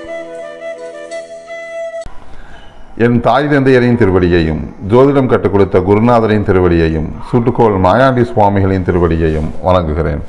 என் தாய் தந்தையரின் திருவடியையும் ஜோதிடம் கற்றுக் கொடுத்த குருநாதரின் திருவடியையும் சுட்டுக்கோள் மாயாண்டி சுவாமிகளின் திருவடியையும் வணங்குகிறேன்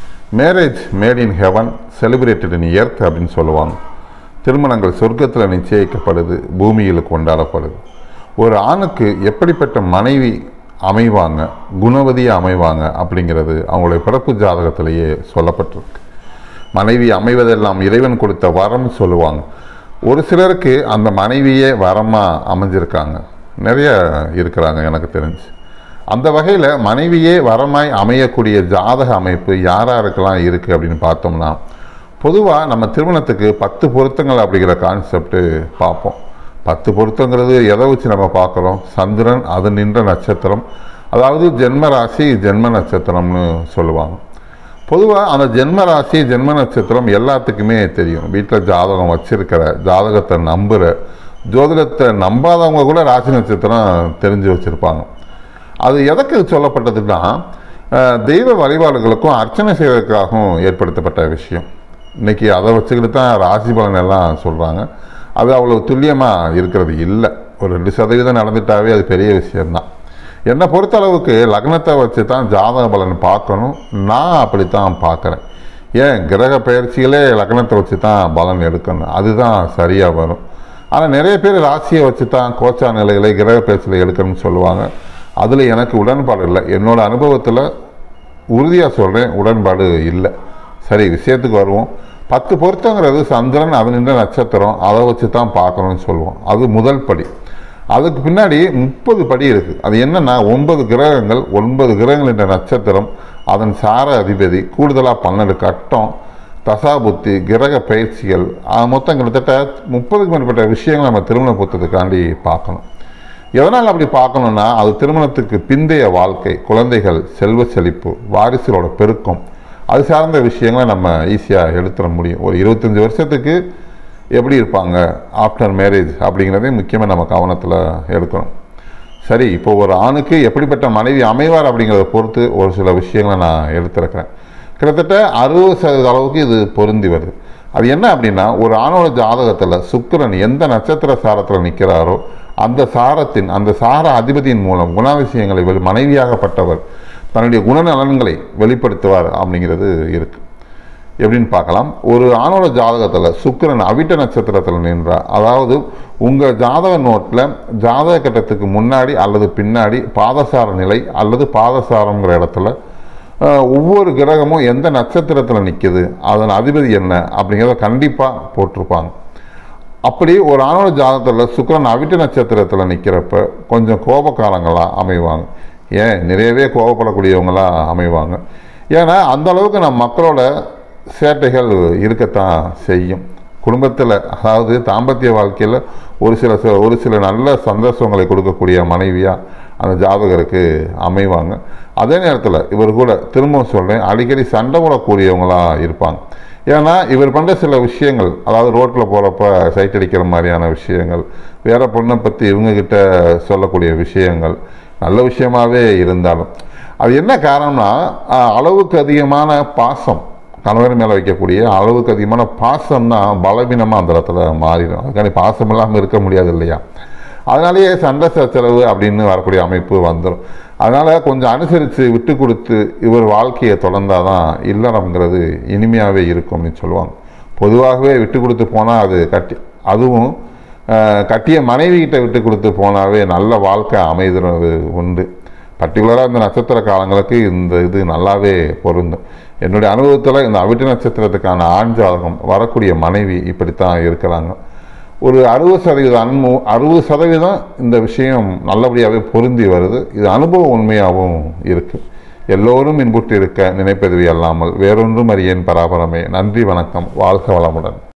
marriage made in heaven celebrated in earth அப்படின்னு சொல்லுவாங்க திருமணங்கள் சொர்க்கத்தில் நிச்சயிக்கப்படுது பூமியில் கொண்டாடப்படுது ஒரு ஆணுக்கு எப்படிப்பட்ட மனைவி அமைவாங்க குணவதியாக அமைவாங்க அப்படிங்கிறது அவங்களுடைய பிறப்பு ஜாதகத்திலேயே சொல்லப்பட்டிருக்கு மனைவி அமைவதெல்லாம் இறைவன் கொடுத்த வரம்னு சொல்லுவாங்க ஒரு சிலருக்கு அந்த மனைவியே வரமாக அமைஞ்சிருக்காங்க நிறைய இருக்கிறாங்க எனக்கு தெரிஞ்சு அந்த வகையில் மனைவியே வரமாய் அமையக்கூடிய ஜாதக அமைப்பு யார் யாருக்கெல்லாம் இருக்குது அப்படின்னு பார்த்தோம்னா பொதுவாக நம்ம திருமணத்துக்கு பத்து பொருத்தங்கள் அப்படிங்கிற கான்செப்ட்டு பார்ப்போம் பத்து பொருத்தங்கிறது எதை வச்சு நம்ம பார்க்குறோம் சந்திரன் அது நின்ற நட்சத்திரம் அதாவது ஜென்ம ராசி ஜென்ம நட்சத்திரம்னு சொல்லுவாங்க பொதுவாக அந்த ஜென்ம ராசி ஜென்ம நட்சத்திரம் எல்லாத்துக்குமே தெரியும் வீட்டில் ஜாதகம் வச்சிருக்கிற ஜாதகத்தை நம்புகிற ஜோதிடத்தை நம்பாதவங்க கூட ராசி நட்சத்திரம் தெரிஞ்சு வச்சுருப்பாங்க அது எதற்கு சொல்லப்பட்டதுன்னா அஹ், தெய்வ வழிபாடுகளுக்கும் அர்ச்சனை செய்வதற்காகவும் ஏற்படுத்தப்பட்ட விஷயம் இன்னைக்கு அதை வச்சுக்கிட்டு தான் ராசி பலன் எல்லாம் சொல்கிறாங்க அது அவ்வளோ துல்லியமாக இருக்கிறது இல்லை ஒரு ரெண்டு சதவீதம் நடந்துட்டாவே அது பெரிய விஷயம்தான் என்னை பொறுத்தளவுக்கு லக்னத்தை வச்சு தான் ஜாதக பலன் பார்க்கணும் நான் அப்படித்தான் பார்க்குறேன் ஏன் கிரக பயிற்சிகளே லக்னத்தை வச்சு தான் பலன் எடுக்கணும் அதுதான் சரியாக வரும் ஆனால் நிறைய பேர் ராசியை வச்சு தான் கோச்சா நிலைகளை கிரக பயிற்சியில் எடுக்கணும்னு சொல்லுவாங்க அதில் எனக்கு உடன்பாடு இல்லை என்னோட அனுபவத்தில் உறுதியாக சொல்கிறேன் உடன்பாடு இல்லை சரி விஷயத்துக்கு வருவோம் பத்து பொருத்தங்கிறது சந்திரன் அது நின்ற நட்சத்திரம் அதை வச்சு தான் பார்க்கணும்னு சொல்லுவோம் அது முதல் படி அதுக்கு பின்னாடி முப்பது படி இருக்குது அது என்னென்னா ஒன்பது கிரகங்கள் ஒன்பது கிரகங்கள் என்ற நட்சத்திரம் அதன் சார அதிபதி கூடுதலாக பன்னெண்டு கட்டம் தசாபுத்தி கிரக பயிற்சிகள் ஆக மொத்தம் கிட்டத்தட்ட முப்பதுக்கு மேற்பட்ட விஷயங்கள் நம்ம திருமண பொருத்தத்துக்காண்டி பார்க்கணும் எதனால் அப்படி பார்க்கணும்னா அது திருமணத்துக்கு பிந்தைய வாழ்க்கை குழந்தைகள் செல்வ செழிப்பு வாரிசுகளோட பெருக்கம் அது சார்ந்த விஷயங்களை நம்ம ஈஸியாக எடுத்துட முடியும் ஒரு இருபத்தஞ்சி வருஷத்துக்கு எப்படி இருப்பாங்க ஆஃப்டர் மேரேஜ் அப்படிங்கிறதையும் முக்கியமாக நம்ம கவனத்தில் எடுக்கணும் சரி இப்போ ஒரு ஆணுக்கு எப்படிப்பட்ட மனைவி அமைவார் அப்படிங்கிறத பொறுத்து ஒரு சில விஷயங்களை நான் எடுத்திருக்கிறேன் கிட்டத்தட்ட அறுபது சதவீத அளவுக்கு இது பொருந்தி வருது அது என்ன அப்படின்னா ஒரு ஆணோட ஜாதகத்தில் சுக்கிரன் எந்த நட்சத்திர சாரத்தில் நிற்கிறாரோ அந்த சாரத்தின் அந்த சார அதிபதியின் மூலம் குணாதிசயங்களை வெளி மனைவியாகப்பட்டவர் தன்னுடைய குணநலன்களை வெளிப்படுத்துவார் அப்படிங்கிறது இருக்குது எப்படின்னு பார்க்கலாம் ஒரு ஆணோட ஜாதகத்தில் சுக்கிரன் அவிட்ட நட்சத்திரத்தில் நின்றார் அதாவது உங்கள் ஜாதக நோட்டில் ஜாதக கட்டத்துக்கு முன்னாடி அல்லது பின்னாடி பாதசார நிலை அல்லது பாதசாரங்கிற இடத்துல அஹ், ஒவ்வொரு கிரகமும் எந்த நட்சத்திரத்தில் நிற்குது அதன் அதிபதி என்ன அப்படிங்கிறத கண்டிப்பாக போட்டிருப்பாங்க அப்படி ஒரு ஆணோட ஜாதகத்தில் சுக்கிரன் அவிட்ட நட்சத்திரத்தில் நிற்கிறப்ப கொஞ்சம் கோபக்காரங்களாக அமைவாங்க ஏன் நிறையவே கோபப்படக்கூடியவங்களாக அமைவாங்க ஏன்னா அந்த அளவுக்கு நம்ம மக்களோட சேட்டைகள் இருக்கத்தான் செய்யும் குடும்பத்தில் அதாவது தாம்பத்திய வாழ்க்கையில் ஒரு சில ச- ஒரு சில நல்ல சந்தோஷங்களை கொடுக்கக்கூடிய மனைவியாக அந்த ஜாதகருக்கு அமைவாங்க அதே நேரத்தில் இவர் கூட திரும்பவும் சொல்கிறேன் அடிக்கடி சண்டை போடக்கூடியவங்களாக இருப்பாங்க ஏன்னா இவர் பண்ணுற சில விஷயங்கள் அதாவது ரோட்டில் போகிறப்ப சைட் அடிக்கிற மாதிரியான விஷயங்கள் வேற பொண்ணை பற்றி இவங்கக்கிட்ட சொல்லக்கூடிய விஷயங்கள் நல்ல விஷயமாவே இருந்தாலும் அது என்ன காரணம்னா அஹ், அளவுக்கு அதிகமான பாசம் கணவர் மேலே வைக்கக்கூடிய அளவுக்கு அதிகமான பாசம் தான் பலவீனமாக அந்த இடத்துல மாறிடும் அதுக்காண்டி பாசம் இல்லாமல் இருக்க முடியாது இல்லையா அதனாலேயே சண்டை சச்சரவு அப்படின்னு வரக்கூடிய அமைப்பு வந்துடும் அதனால் கொஞ்சம் அனுசரித்து விட்டு கொடுத்து இவர் வாழ்க்கையை தொடர்ந்தால் தான் இல்லறம்ங்கிறது இனிமையாகவே இருக்கும் அப்படின்னு சொல்லுவாங்க பொதுவாகவே விட்டு கொடுத்து போனால் அது கட்டி அதுவும் அஹ், கட்டிய மனைவி கிட்ட விட்டு கொடுத்து போனாவே நல்ல வாழ்க்கை அமைதுறது உண்டு பர்டிகுலராக இந்த நட்சத்திர காலங்களுக்கு இந்த இது நல்லாவே பொருந்தும் என்னுடைய அனுபவத்தில் இந்த அவிட்ட நட்சத்திரத்துக்கான ஆண் ஜாதகம் வரக்கூடிய மனைவி இப்படித்தான் இருக்கிறாங்க ஒரு அறுபது சதவீதம் அன்பு அறுபது சதவீதம் இந்த விஷயம் நல்லபடியாகவே பொருந்தி வருது இது அனுபவம் உண்மையாகவும் இருக்குது எல்லோரும் இன்புற்று இருக்க நினைப்பதுவே அல்லாமல் வேறொன்றும் அறியேன் பராபரமே நன்றி வணக்கம் வாழ்க வளமுடன்